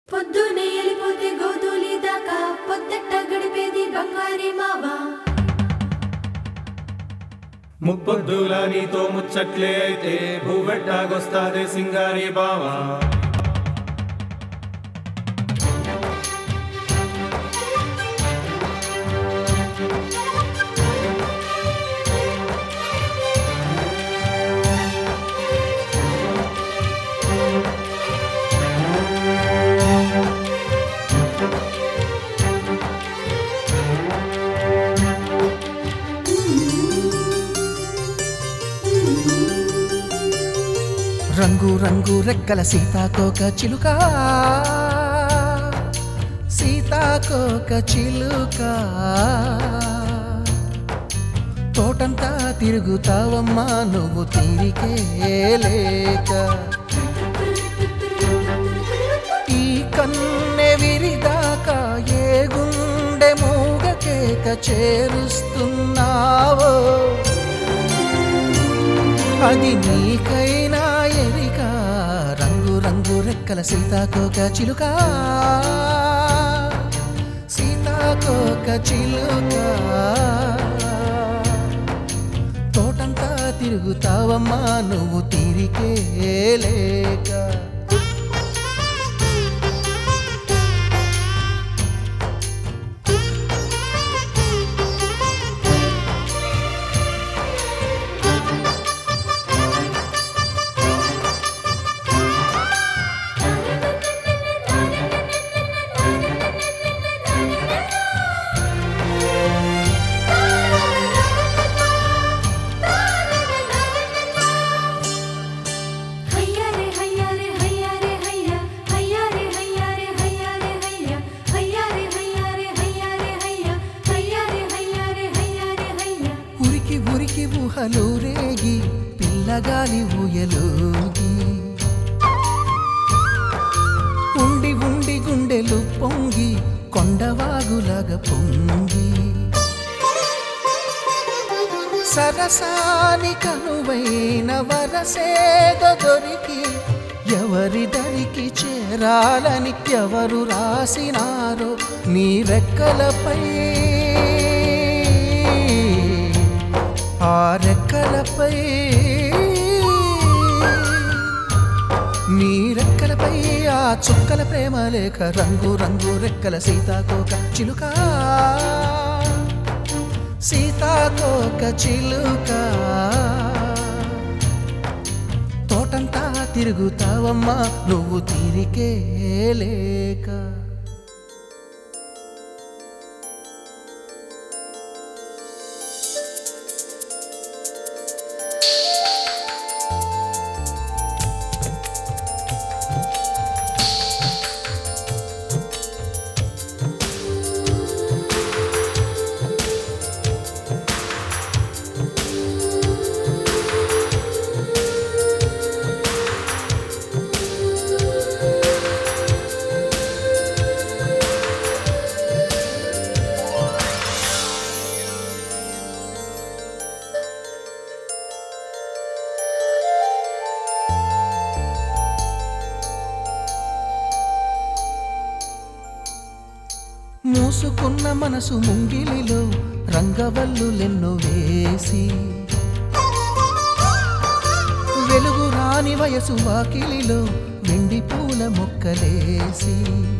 పొద్దునే వెళ్ళిపోతే గోధూలి దాకా పొద్దెట్ట గడిపేది బంగారి మావా ముప్పొద్దుల నీతో ముచ్చట్లే అయితే భూవెట్టాగొస్తాదే సింగారి బావా రంగు రంగు రెక్కల సీతాకోక చిలుక సీతాకోక చిలుక తోటంతా తిరుగుతావమ్మా నువ్వు తీరికే లేక ఈ కన్నె విరిదాకా ఏ గుండె మూగ కేక చేరుస్తున్నావో అది నీకైనా ఎరిక రంగు రంగు రెక్కల సీతాకోక చిలుక సీతాకోక చిలుక తోటంతా తిరుగుతావమ్మా నువ్వు తీరికే లేక హయ్యారే హయ్యారే హయ్యారే హయ్యా హయ్యారే హయ్యారే హయ్యారే హయ్యా హయ్యారే హయ్యారే హయ్యారే హయ్యా హయ్యారే హయ్యారే హయ్యారే హయ్యా ఉరికి ఉరికి ఊహలు రేగి పిల్లగాలి ఊయలోగి ఉండి ఉండి గుండెలు పొంగి కొండవాగులాగా పొంగి సరసాని కనువైన వరసేద దొరికి ఎవరి దరికి చేరాలని ఎవరు రాసినారో నీ రెక్కలపై ఆ రెక్కలపై నీ రెక్కలపై ఆ చుక్కల ప్రేమ లేక రంగు రంగు రెక్కల సీతాకోక చిలుక సీతాకోక చిలుక తోటంతా తిరుగుతావమ్మా నువ్వు తీరికే లేక మూసుకున్న మనసు ముంగిలిలో రంగవల్లులెన్నో వేసి వెలుగు రాని వయసు వాకిలిలో వెండి పూల మొక్కలేసి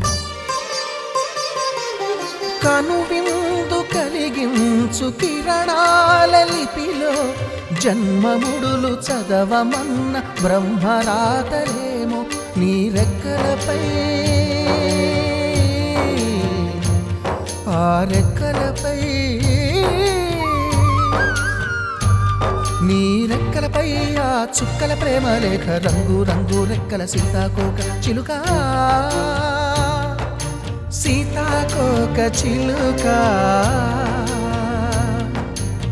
కనువిందు కలిగించు కిరణాల లిపిలో జన్మముడులు చదవమన్న బ్రహ్మరాతలేమో నీ రెక్కలపై ఆ రెక్కలపై నీ రెక్కలపై ఆ చుక్కల ప్రేమ లేఖ రంగు రంగు రెక్కల సీతాకోక చిలుక సీతాకోక చిలుక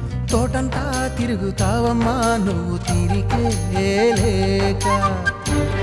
తోటంతా తిరుగుతావమ్మా నువ్వు తీరికే లేక